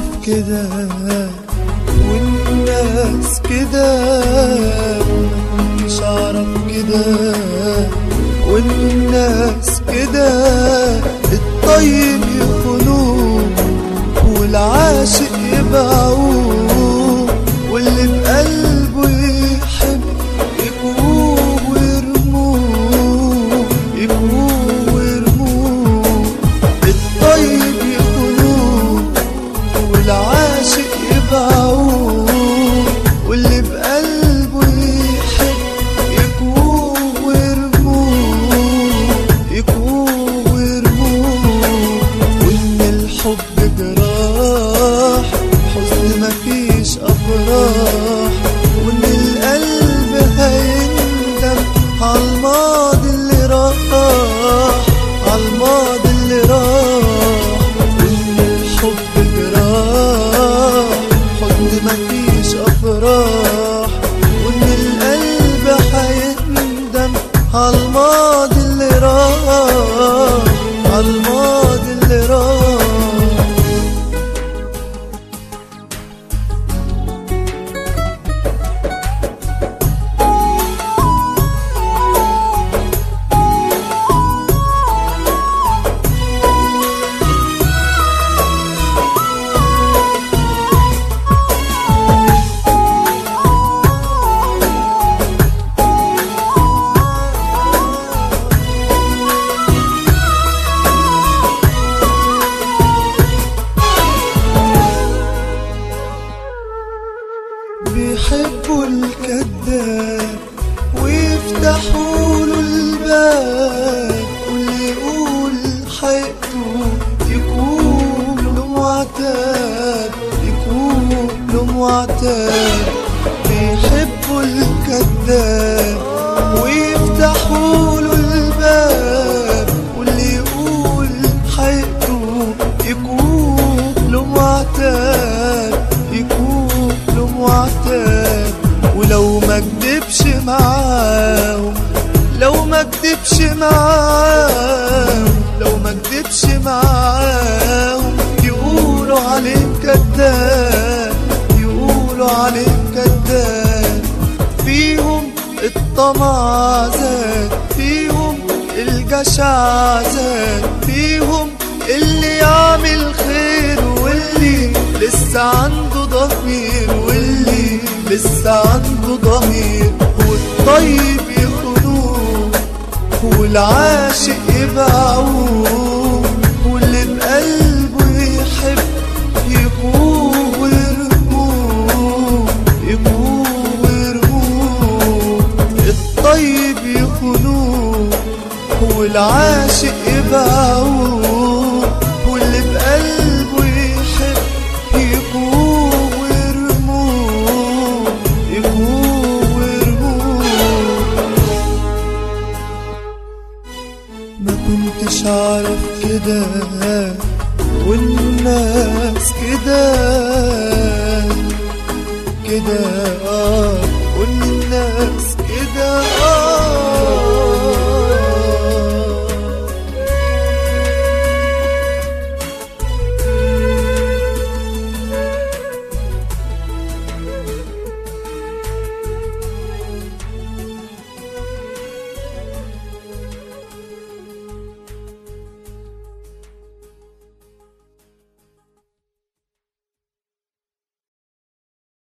كده والناس كده مش اعرف كده والناس كده الطيب يخونوه والعاشق يبيعوه واللي بقلبه يحب يكوه ويرموه يكوه ويرموه الطيب يخونوه والعاشق يبيعوه واللي بقلبه يحب يكوه ويرموه يكوه ويرموه وإن الحب جراح حزن مفيش أفراح وإن القلب هيندم عالماضي اللي راح عالماضي اللي راح وإن الحب جراح حزن مفيش أفراح وإن القلب هيندم عالماضي اللي راح عالماضي اللي راح بيحبوا الكذاب ويفتحوا له الباب واللي يقول حقيقته يكون له معتاد يكون له معتاد بيحبوا الكذاب ويفتحوا له الباب واللي يقول حقيقته يكون له معتاد يكون له معتاد ولو ما كدبش معاهم لو ما كدبش معاهم لو ما كدبش معاهم يقولوا عليك كذاب يقولوا عليك كذاب فيهم الطمع زاد فيهم الجشع زاد فيهم اللي يعمل خير واللي لسه عنده ضمير واللي لسه عنده ضمير والطيب يخونوه والعاشق يبيعوه واللي بقلبه يحب يكوه ويرموه يكوه ويرموه الطيب يخونوه والعاشق يبيعوه واللي بقلبه يحب يكوه ويرموه يكوه ويرموه ما كنتش اعرف كده والناس كده كده آه